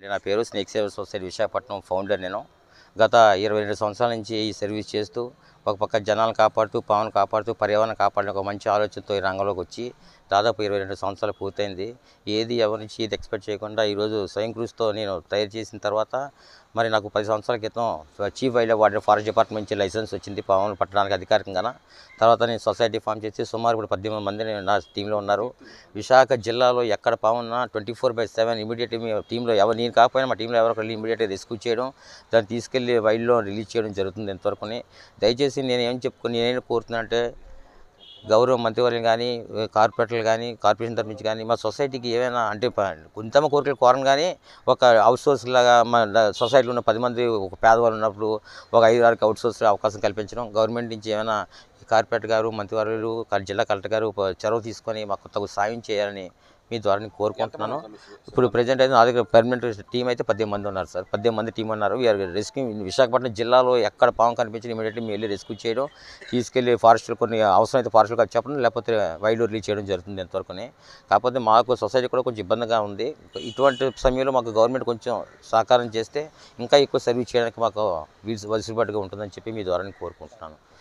నా పేరు snake saver society Visakhapatnam founder నేను గత ఇరవై రెండు సంవత్సరాల నుంచి ఈ సర్వీస్ చేస్తూ ఒక పక్క జనాలను కాపాడుతూ పావును కాపాడుతూ పర్యావరణం కాపాడిన ఒక మంచి ఆలోచనతో ఈ రంగంలోకి వచ్చి దాదాపు ఇరవై రెండు సంవత్సరాలు పూర్తయింది ఏది ఎవరి నుంచి ఏది ఎక్స్పెక్ట్ చేయకుండా ఈరోజు స్వయం కృషితో నేను తయారు చేసిన తర్వాత మరి నాకు పది సంవత్సరాల క్రితం chief wild water forest department నుంచి లైసెన్స్ వచ్చింది పావును పట్టడానికి అధికారికంగా తర్వాత నేను సొసైటీ ఫామ్ చేసి సుమారు ఇప్పుడు పద్దెనిమిది మంది నా టీంలో ఉన్నారు విశాఖ జిల్లాలో ఎక్కడ పావున్నా twenty four by seven immediate మీ టీంలో ఎవరు నేను కాకపోయినా మా టీంలో ఎవరికి వెళ్ళి ఇమీడియట్గా రెస్క్యూ చేయడం దాన్ని తీసుకెళ్ళి వైల్డ్లో రిలీజ్ చేయడం జరుగుతుంది ఎంతవరకు దయచేసి నేను ఏం చెప్పుకొని నేనేం కోరుతున్నా అంటే గౌరవ మంత్రివర్యం కానీ కార్పొరేటర్లు కానీ కార్పొరేషన్ తరఫు నుంచి కానీ మా సొసైటీకి ఏమైనా అంటే ప- కొంతమ కోరికలు కోరను కానీ ఒక అవుట్ సోర్స్ లాగా మా ద- సొసైటీలో ఉన్న పది మంది ఒక పేదవాళ్ళు ఉన్నప్పుడు ఒక ఐదు ఆరుకి అవుట్ సోర్స్ అవకాశం కల్పించడం గవర్నమెంట్ నుంచి ఏమైనా ఈ కార్పొరేటర్ గారు మంత్రివర్యులు క- జిల్లా కలెక్టర్ గారు ఒక చొరవ తీసుకొని మాకు తగు సాయం చేయాలని మీ ద్వారా నేను కోరుకుంటున్నాను ఇప్పుడు ప్రజెంట్ అయితే నా దగ్గర పర్మనెంట్ టీం అయితే పద్దెనిమిది మంది ఉన్నారు సార్ పద్దెనిమిది మంది టీం ఉన్నారు వీఆర్ రెస్క్యూ విశాఖపట్నం జిల్లాలో ఎక్కడ పాము కనిపించిన ఇమీడియట్లీ మేము వెళ్ళి రెస్క్యూ చేయడం తీసుకెళ్ళి ఫారెస్ట్లో కొన్ని అవసరమైతే ఫారెస్ట్లో చెప్పడం లేకపోతే వైల్డ్ రిలీజ్ చేయడం జరుగుతుంది ఎంతవరకునే కాకపోతే మాకు సొసైటీ కూడా కొంచెం ఇబ్బందిగా ఉంది ఇటువంటి సమయంలో మాకు గవర్నమెంట్ కొంచెం సహకారం చేస్తే ఇంకా ఎక్కువ సర్వీస్ చేయడానికి మాకు వీలు వెసులుబాటుగా ఉంటుందని చెప్పి మీ ద్వారా నేను కోరుకుంటున్నాను